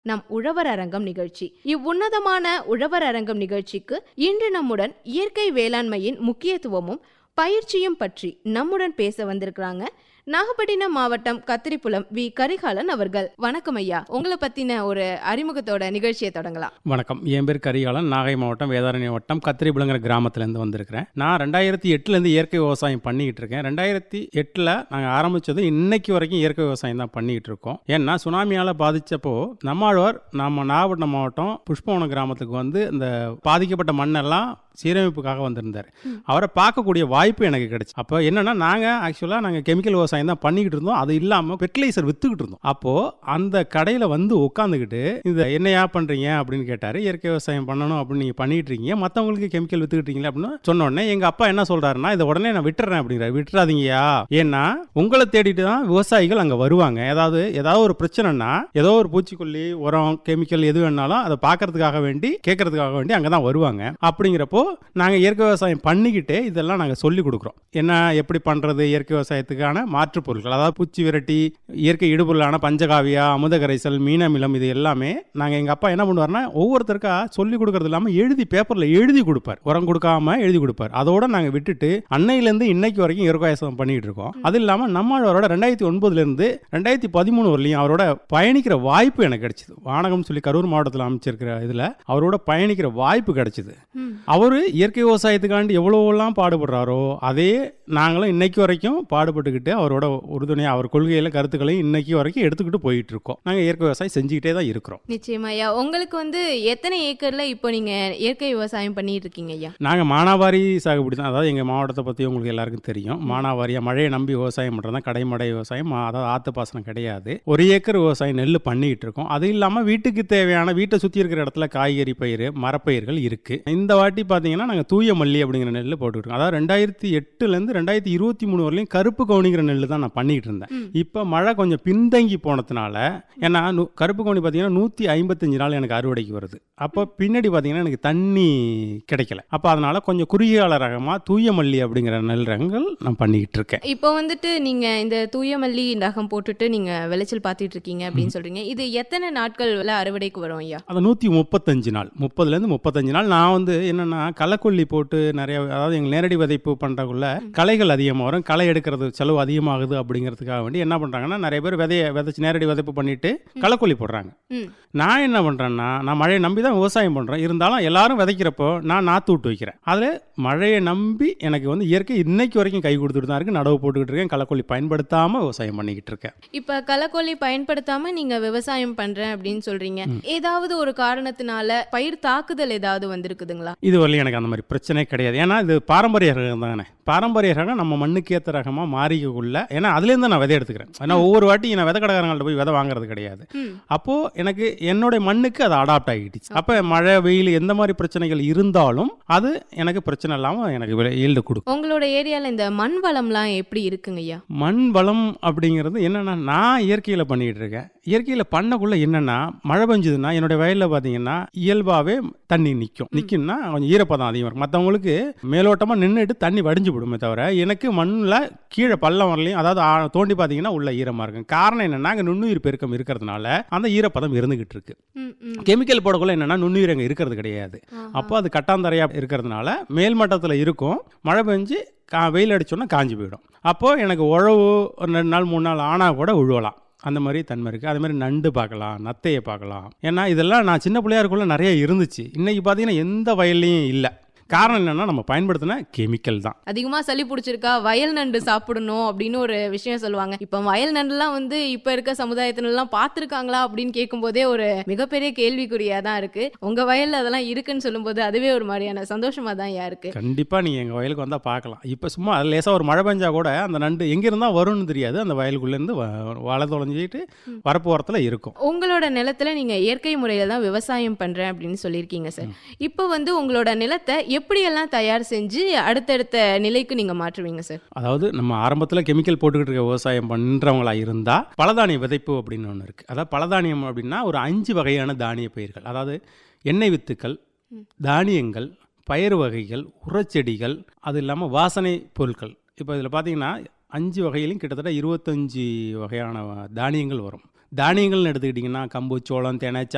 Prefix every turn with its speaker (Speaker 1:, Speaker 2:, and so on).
Speaker 1: நம் உழவர் அரங்கம் நிகழ்ச்சி இவ்வுன்னதமான உழவர் அரங்கம் நிகழ்ச்சிக்கு இன்று நம்முடன் இயற்கை வேளாண்மையின் முக்கியத்துவமும் பயிற்சியும் பற்றி நம்முடன் பேச வந்திருக்கிறாங்க நாகப்பட்டினம் மாவட்டம் கத்திரிப்புலம் வி கரிகாலன் அவர்கள் வணக்கம் ஐயா உங்களை பத்தின ஒரு அறிமுகத்தோட நிகழ்ச்சியை தொடங்கலாம்
Speaker 2: வணக்கம் என் பேர் கரிகாலன் நாகை மாவட்டம் வேதாரண்ய வட்டம் கத்திரிபுலங்கிற கிராமத்துலேருந்து வந்திருக்கிறேன் நான் ரெண்டாயிரத்தி எட்டுலேருந்து இயற்கை விவசாயம் பண்ணிக்கிட்டு இருக்கேன் ரெண்டாயிரத்தி எட்டில் நாங்கள் ஆரம்பித்தது இன்னைக்கு வரைக்கும் இயற்கை விவசாயம் தான் பண்ணிக்கிட்டு இருக்கோம் ஏன்னா சுனாமியால் பாதித்தப்போ நம்மாழ்வார் நம்ம நாகப்பட்டினம் மாவட்டம் புஷ்பவனம் கிராமத்துக்கு வந்து இந்த பாதிக்கப்பட்ட மண்ணெல்லாம் சீரமைப்புக்காக வந்திருந்தார் அவரை பார்க்கக்கூடிய வாய்ப்பு எனக்கு கிடைச்சு அப்போ என்னன்னா நாங்கள் ஆக்சுவலாக நாங்கள் கெமிக்கல் விவசாயம் தான் பண்ணிக்கிட்டு இருந்தோம் அது இல்லாமல் ஃபெர்டிலைசர் வித்துக்கிட்டு இருந்தோம் அப்போது அந்த கடையில் வந்து உட்காந்துக்கிட்டு இந்த என்னையா பண்ணுறீங்க அப்படின்னு கேட்டார் இயற்கை விவசாயம் பண்ணணும் அப்படின்னு நீங்கள் பண்ணிட்டு இருக்கீங்க மற்றவங்களுக்கு கெமிக்கல் வித்துக்கிட்டீங்களே அப்படின்னு சொன்ன உடனே எங்கள் அப்பா என்ன சொல்கிறாருன்னா இதை உடனே நான் விட்டுறேன் அப்படிங்கிறார் விட்டுறாதீங்கயா ஏன்னா உங்களை தேடிட்டு தான் விவசாயிகள் அங்கே வருவாங்க ஏதாவது ஏதாவது ஒரு பிரச்சனைனா ஏதோ ஒரு பூச்சிக்கொல்லி உரம் கெமிக்கல் எது வேணாலும் அதை பார்க்கறதுக்காக வேண்டி கேட்கறதுக்காக வேண்டி அங்கே தான் வருவாங்க அப்படிங்கிறப்போ நாங்கள் இயற்கை விவசாயம் பண்ணிக்கிட்டே இதெல்லாம் நாங்கள் சொல்லி கொடுக்குறோம் என்ன எப்படி பண்ணுறது இயற்கை விவசாயத்துக்கான மாற்றுப் பொருட்கள் அதாவது பூச்சி விரட்டி இயற்கை இடுபொருளான பஞ்சகாவியா அமுத கரைசல் மீனமிலம் இது எல்லாமே நாங்கள் எங்கள் அப்பா என்ன பண்ணுவார்னா ஒவ்வொருத்தருக்கா சொல்லி கொடுக்கறது இல்லாமல் எழுதி பேப்பரில் எழுதி கொடுப்பார் உரம் கொடுக்காம எழுதி கொடுப்பார் அதோட நாங்கள் விட்டுட்டு அன்னையிலேருந்து இன்னைக்கு வரைக்கும் இயற்கை விவசாயம் பண்ணிக்கிட்டு இருக்கோம் அது இல்லாமல் நம்மளோட ரெண்டாயிரத்தி ஒன்பதுலேருந்து ரெண்டாயிரத்தி பதிமூணு வரலையும் அவரோட பயணிக்கிற வாய்ப்பு எனக்கு கிடைச்சிது வானகம் சொல்லி கரூர் மாவட்டத்தில் அமைச்சிருக்கிற இதில் அவரோட பயணிக்கிற வாய்ப்பு கிடைச்சிது அவர் இயற்கை விவசாயத்துக்காண்டி எவ்வளோலாம் பாடுபடுறாரோ அதே நாங்களும் இன்னைக்கு வரைக்கும் பாடுபட்டுக்கிட்டு அவரோட உறுதுணையாக அவர் கொள்கையில் கருத்துக்களையும் இன்னைக்கு வரைக்கும் எடுத்துக்கிட்டு போயிட்டு இருக்கோம் நாங்கள் இயற்கை விவசாயம் செஞ்சுக்கிட்டே தான் இருக்கிறோம்
Speaker 1: நிச்சயமா ஐயா உங்களுக்கு வந்து எத்தனை ஏக்கர்ல இப்போ நீங்க இயற்கை விவசாயம் பண்ணிட்டு இருக்கீங்க ஐயா
Speaker 2: நாங்கள் மானாவாரி சாகுபடி தான் அதாவது எங்கள் மாவட்டத்தை பற்றி உங்களுக்கு எல்லாருக்கும் தெரியும் மானாவாரியாக மழையை நம்பி விவசாயம் பண்ணுறது தான் கடைமடை விவசாயம் மா- அதாவது ஆற்று பாசனம் கிடையாது ஒரு ஏக்கர் விவசாயம் நெல் பண்ணிக்கிட்டு இருக்கோம் அது இல்லாமல் வீட்டுக்கு தேவையான வீட்டை சுற்றி இருக்கிற இடத்துல காய்கறி பயிர் மரப்பயிர்கள் இருக்குது இந்த வாட்டி பார்த்தீங்கன்னா நாங்கள் தூய மல்லி அப்படிங்கிற நெல் போட்டுக்கிட்டு இருக்கோம் அதாவது ரெண்டாயிரத்தி எட்டுலேருந்து ரெண்டாயிரத்தி இருபத்தி மூணு வரலையும் கருப்பு கவுனிங்கிற நெல் தான் நான் பண்ணிக்கிட்டு இருந்தேன்
Speaker 1: ம்.
Speaker 2: இப்போ மழை கொஞ்சம் பின்தங்கி போனதுனால ஏன்னா நு- கருப்பு கவுனி பார்த்தீங்கன்னா நூற்றி ஐம்பத்தஞ்சு நாள் எனக்கு அறுவடைக்கு வருது அப்போ பின்னாடி பார்த்தீங்கன்னா எனக்கு தண்ணி கிடைக்கல அப்போ அதனால கொஞ்சம் குறுகிய கால ரகமாக தூய மல்லி அப்படிங்கிற நெல் ரகங்கள் நான் பண்ணிக்கிட்டு இருக்கேன்
Speaker 1: இப்போ வந்துட்டு நீங்க இந்த தூயமல்லி ரகம் போட்டுட்டு நீங்க விளைச்சல் பார்த்துட்டு இருக்கீங்க அப்படின்னு சொல்றீங்க இது எத்தனை நாட்கள்ல அறுவடைக்கு வரும் ஐயா
Speaker 2: அது நூற்றி முப்பத்தஞ்சு நாள் முப்பதுலேருந்து முப்பத்தஞ்சு நாள் நான் வந்து என்னென்னா களைக்கொல்லி போட்டு நிறைய அதாவது எங்கள் நேரடி விதைப்பு பண்ணுறக்குள்ள களைகள் அதிகமாக வரும் களை எடுக்கிறது செலவு அதிகமாகுது அப்படிங்கிறதுக்காக வேண்டி என்ன பண்ணுறாங்கன்னா நிறைய பேர் விதைய விதைச்சு நேரடி விதைப்பு பண்ணிட்டு களைக்கொல்லி போடுறாங்க
Speaker 1: ம்
Speaker 2: நான் என்ன பண்ணுறேன்னா நான் மழையை நம்பி தான் விவசாயம் பண்ணுறேன் இருந்தாலும் எல்லாரும் விதைக்கிறப்போ நான் நாற்று விட்டு வைக்கிறேன் அதில் மழையை நம்பி எனக்கு வந்து இயற்கை இன்னைக்கு வரைக்கும் கை கொடுத்துட்டு தான் இருக்கு நடவு போட்டுக்கிட்டு இருக்கேன் களைக்கொல்லி பயன்படுத்தாமல் விவசாயம் பண்ணிக்கிட்டு இருக்கேன்
Speaker 1: இப்ப களைக்கொல்லி பயன்படுத்தாம நீங்க விவசாயம் பண்றேன் அப்படின்னு சொல்றீங்க ஏதாவது ஒரு காரணத்தினால பயிர் தாக்குதல் ஏதாவது வந்திருக்குதுங்களா
Speaker 2: இது வரலையும் எனக்கு அந்த மாதிரி பிரச்சனை கிடையாது ஏன்னா இது பாரம்பரிய ரகம் தானே பாரம்பரிய ரகம் நம்ம மண்ணுக்கு ஏற்ற ரகமாக மாறிக்கக்குள்ள ஏன்னா அதுலேருந்து நான் விதை எடுத்துக்கிறேன் ஏன்னா ஒவ்வொரு வாட்டி நான் விதை கடைக்காரங்கள்ட்ட போய் விதை வாங்குறது கிடையாது
Speaker 1: ம்
Speaker 2: அப்போது எனக்கு என்னுடைய மண்ணுக்கு அது அடாப்ட் ஆகிடுச்சு அப்போ மழை வெயில் எந்த மாதிரி பிரச்சனைகள் இருந்தாலும் அது எனக்கு பிரச்சனை இல்லாமல் எனக்கு ஈல்டு கொடுக்கும்
Speaker 1: உங்களோட ஏரியால இந்த மண் வளம்லாம் எப்படி இருக்குங்க ஐயா
Speaker 2: மண் வளம் அப்படிங்கிறது என்னென்னா நான் இயற்கையில் பண்ணிகிட்டு இருக்கேன் இயற்கையில் பண்ணக்குள்ள என்னென்னா மழை பெஞ்சதுன்னா என்னுடைய வயலில் பார்த்தீங்கன்னா இயல்பாகவே தண்ணி நிற்கும் நிற்கும்னா கொஞ்சம் ஈரப்பதம் அதிகமாக இருக்கும் மற்றவங்களுக்கு மேலோட்டமாக நின்றுட்டு தண்ணி வடிஞ்சு விடுமே தவிர எனக்கு மண்ணில் கீழே பள்ளம் வரலையும் அதாவது ஆ- தோண்டி பார்த்தீங்கன்னா உள்ள ஈரமாக இருக்கும் காரணம் என்னென்னா அங்கே நுண்ணுயிர் பெருக்கம் இருக்கிறதுனால அந்த ஈரப்பதம் இருந்துகிட்டு இருக்கு
Speaker 1: ம், ம்.
Speaker 2: கெமிக்கல் போடக்குள்ள என்னென்னா நுண்ணுயிர் அங்கே இருக்கிறது கிடையாது
Speaker 1: ஆஹா.
Speaker 2: அப்போ அது கட்டாந்தரையாக இருக்கிறதுனால மேல் மட்டத்தில் இருக்கும் மழை பெஞ்சு கா வெயில் அடிச்சோன்னா காஞ்சி போயிடும் அப்போது எனக்கு உழவு ஒரு ரெண்டு நாள் மூணு நாள் ஆனால் கூட உழுவலாம் அந்த மாதிரி தன்மை இருக்குது அதே மாதிரி நண்டு பார்க்கலாம் நத்தையை பார்க்கலாம் ஏன்னா இதெல்லாம் நான் சின்ன பிள்ளையா இருக்குள்ள நிறைய இருந்துச்சு இன்றைக்கி பார்த்தீங்கன்னா எந்த வயல்லையும் இல்லை காரணம் என்னென்னா நம்ம பயன்படுத்தின கெமிக்கல் தான்
Speaker 1: அதிகமா சளி பிடிச்சிருக்கா வயல் நண்டு சாப்பிடணும் அப்படின்னு ஒரு விஷயம் சொல்லுவாங்க இப்ப வயல் நண்டுலாம் வந்து இப்ப இருக்க சமுதாயத்துல எல்லாம் பார்த்திருக்காங்களா அப்படின்னு கேட்கும்போதே ஒரு மிகப்பெரிய கேள்விக்குறியா தான் இருக்கு உங்க வயல்ல அதெல்லாம் இருக்குன்னு சொல்லும்போது அதுவே ஒரு மாதிரியான சந்தோஷமா தான் யா இருக்கு
Speaker 2: கண்டிப்பாக நீங்கள் எங்கள் வயலுக்கு வந்தால் பார்க்கலாம் இப்போ சும்மா லேசாக ஒரு மழை பெஞ்சா கூட அந்த நண்டு எங்கே இருந்தால் வரும்னு தெரியாது அந்த வயலுக்குள்ளேருந்து வள தொலைஞ்சிட்டு வரப்பு ஓரத்தில் இருக்கும்
Speaker 1: உங்களோட நிலத்துல நீங்க இயற்கை முறையில தான் விவசாயம் பண்றேன் அப்படின்னு சொல்லியிருக்கீங்க சார் இப்போ வந்து உங்களோட நிலத்தை எப்படியெல்லாம் தயார் செஞ்சு அடுத்தடுத்த நிலைக்கு நீங்க மாற்றுவீங்க சார்
Speaker 2: அதாவது நம்ம ஆரம்பத்தில் கெமிக்கல் போட்டுக்கிட்டு இருக்க விவசாயம் பண்ணுறவங்களா இருந்தால் பலதானிய விதைப்பு அப்படின்னு ஒன்று இருக்குது அதாவது பலதானியம் அப்படின்னா ஒரு அஞ்சு வகையான தானிய பயிர்கள் அதாவது எண்ணெய் வித்துக்கள் தானியங்கள் பயிர் வகைகள் உரச்செடிகள் அது இல்லாமல் வாசனை பொருட்கள் இப்போ இதில் பார்த்தீங்கன்னா அஞ்சு வகையிலும் கிட்டத்தட்ட இருபத்தஞ்சி வகையான தானியங்கள் வரும் தானியங்கள்னு எடுத்துக்கிட்டிங்கன்னா கம்பு சோளம் தினை